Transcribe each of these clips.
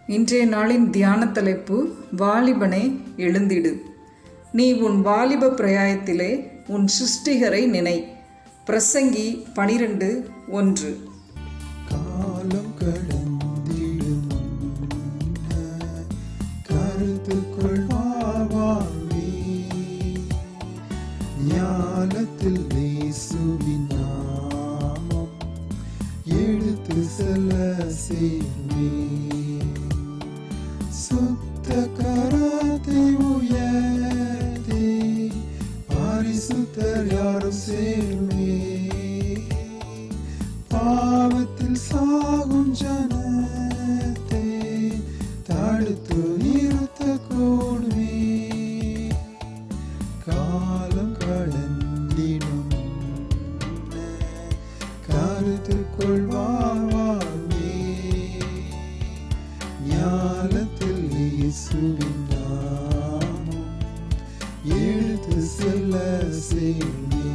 இன்றைய நாளின் தியான தலைப்பு வாலிபனே எழுந்திடு நீ உன் வாலிப பிரயாயத்திலே உன் சிருஷ்டிகரை நினை பிரசங்கி பனிரெண்டு ஒன்று காலம் கடந்திடும் முன்ன கருத்து கொள்வாழ்வே ஞானத்தில் இயேசுவின் நாமம் எடுத்து செல்ல சேர்வே சுத்த கரத்தை உயர்த்தி பரிசுத்தர் யாரும் சேர்வே பாவத்தில் சாகும் ஜனத்தை தடுத்து நிறுத்த கூடுமே காலம் கடந்திடும் கருத்து கொள்வாழ்வே ஞானத்தில் இயேசுவின் நாமம் எடுத்து செல்ல சேர்வே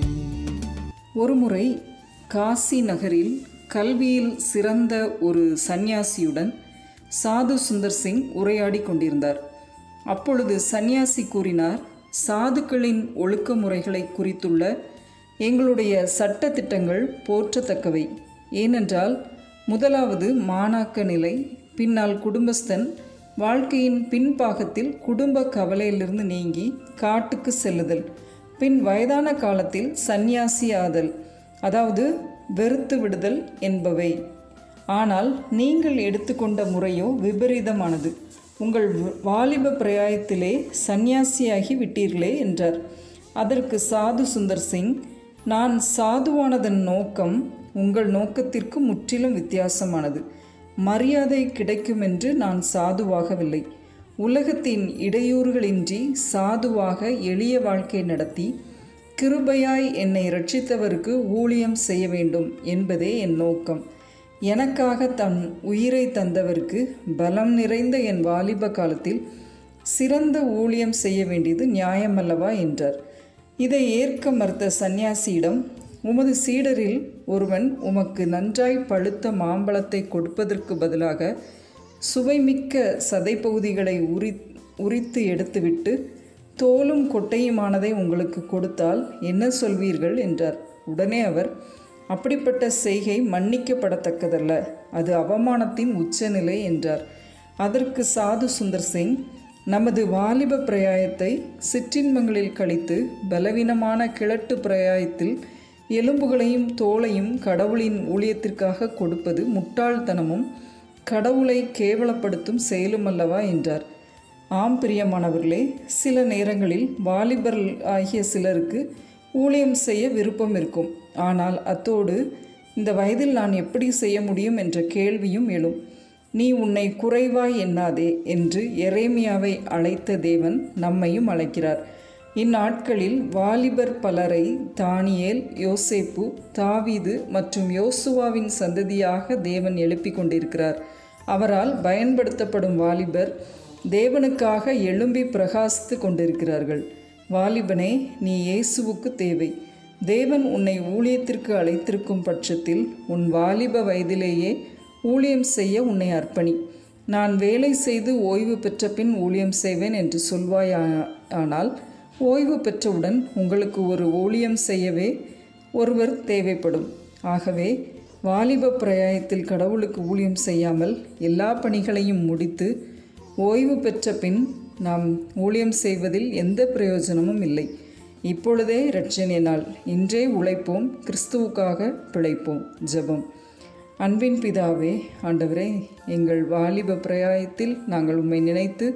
ஒருமுறை காசி நகரில் கல்வியில் சிறந்த ஒரு சந்நியாசியுடன் சாது சுந்தர் சிங் உரையாடி கொண்டிருந்தார் அப்பொழுது சந்நியாசி கூறினார் சாதுக்களின் ஒழுக்க முறைகளை குறித்துள்ள எங்களுடைய சட்ட திட்டங்கள் போற்றத்தக்கவை ஏனென்றால் முதலாவது மாணாக்க நிலை பின்னால் குடும்பஸ்தன் வாழ்க்கையின் பின்பாகத்தில் குடும்ப கவலையிலிருந்து நீங்கி காட்டுக்கு செல்லுதல் பின் வயதான காலத்தில் சந்நியாசி ஆதல் அதாவது வெறுத்து விடுதல் என்பவை ஆனால் நீங்கள் எடுத்துக்கொண்ட முறையோ விபரீதமானது உங்கள் வாலிப பிரயாயத்திலே சந்நியாசியாகி விட்டீர்களே என்றார் அதற்கு சாது சுந்தர் சிங் நான் சாதுவானதன் நோக்கம் உங்கள் நோக்கத்திற்கு முற்றிலும் வித்தியாசமானது மரியாதை கிடைக்கும் என்று நான் சாதுவாகவில்லை உலகத்தின் இடையூறுகளின்றி சாதுவாக எளிய வாழ்க்கை நடத்தி கிருபையாய் என்னை ரட்சித்தவருக்கு ஊழியம் செய்ய வேண்டும் என்பதே என் நோக்கம் எனக்காக தன் உயிரை தந்தவருக்கு பலம் நிறைந்த என் வாலிப காலத்தில் சிறந்த ஊழியம் செய்ய வேண்டியது நியாயமல்லவா என்றார் இதை ஏற்க மறுத்த சந்நியாசியிடம் உமது சீடரில் ஒருவன் உமக்கு நன்றாய் பழுத்த மாம்பழத்தை கொடுப்பதற்கு பதிலாக சுவைமிக்க சதைப்பகுதிகளை உரி உரித்து எடுத்துவிட்டு தோலும் கொட்டையுமானதை உங்களுக்கு கொடுத்தால் என்ன சொல்வீர்கள் என்றார் உடனே அவர் அப்படிப்பட்ட செய்கை மன்னிக்கப்படத்தக்கதல்ல அது அவமானத்தின் உச்சநிலை என்றார் அதற்கு சாது சுந்தர் சிங் நமது வாலிப பிரயாயத்தை சிற்றின்பங்களில் கழித்து பலவீனமான கிழட்டு பிரயாயத்தில் எலும்புகளையும் தோலையும் கடவுளின் ஊழியத்திற்காக கொடுப்பது முட்டாள்தனமும் கடவுளை கேவலப்படுத்தும் செயலும் அல்லவா என்றார் ஆம் பிரியமானவர்களே சில நேரங்களில் வாலிபர் ஆகிய சிலருக்கு ஊழியம் செய்ய விருப்பம் இருக்கும் ஆனால் அத்தோடு இந்த வயதில் நான் எப்படி செய்ய முடியும் என்ற கேள்வியும் எழும் நீ உன்னை குறைவாய் எண்ணாதே என்று எரேமியாவை அழைத்த தேவன் நம்மையும் அழைக்கிறார் இந்நாட்களில் வாலிபர் பலரை தானியேல் யோசேப்பு தாவீது மற்றும் யோசுவாவின் சந்ததியாக தேவன் எழுப்பிக் கொண்டிருக்கிறார் அவரால் பயன்படுத்தப்படும் வாலிபர் தேவனுக்காக எழும்பி பிரகாசித்து கொண்டிருக்கிறார்கள் வாலிபனே நீ இயேசுவுக்கு தேவை தேவன் உன்னை ஊழியத்திற்கு அழைத்திருக்கும் பட்சத்தில் உன் வாலிப வயதிலேயே ஊழியம் செய்ய உன்னை அர்ப்பணி நான் வேலை செய்து ஓய்வு பெற்ற பின் ஊழியம் செய்வேன் என்று சொல்வாயானால் ஓய்வு பெற்றவுடன் உங்களுக்கு ஒரு ஊழியம் செய்யவே ஒருவர் தேவைப்படும் ஆகவே வாலிப பிரயாயத்தில் கடவுளுக்கு ஊழியம் செய்யாமல் எல்லா பணிகளையும் முடித்து ஓய்வு பெற்ற பின் நாம் ஊழியம் செய்வதில் எந்த பிரயோஜனமும் இல்லை இப்பொழுதே இரட்சணிய நாள் இன்றே உழைப்போம் கிறிஸ்துவுக்காக பிழைப்போம் ஜெபம் அன்பின் பிதாவே ஆண்டவரே எங்கள் வாலிப பிரயாயத்தில் நாங்கள் உம்மை நினைத்து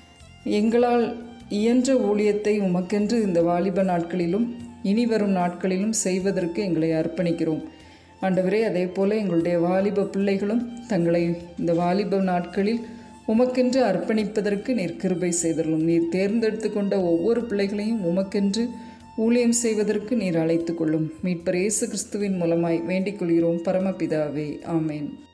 எங்களால் இயன்ற ஊழியத்தை உமக்கென்று இந்த வாலிப நாட்களிலும் இனி வரும் நாட்களிலும் செய்வதற்கு எங்களை அர்ப்பணிக்கிறோம் ஆண்டவரே அதே போல எங்களுடைய வாலிப பிள்ளைகளும் தங்களை இந்த வாலிப நாட்களில் உமக்கென்று அர்ப்பணிப்பதற்கு நீர் கிருபை செய்தரலும் நீர் தேர்ந்தெடுத்து கொண்ட ஒவ்வொரு பிள்ளைகளையும் உமக்கென்று ஊழியம் செய்வதற்கு நீர் அழைத்து கொள்ளும் மீட்பர் இயேசு கிறிஸ்துவின் மூலமாய் வேண்டிக் கொள்கிறோம் பரமபிதாவே ஆமேன்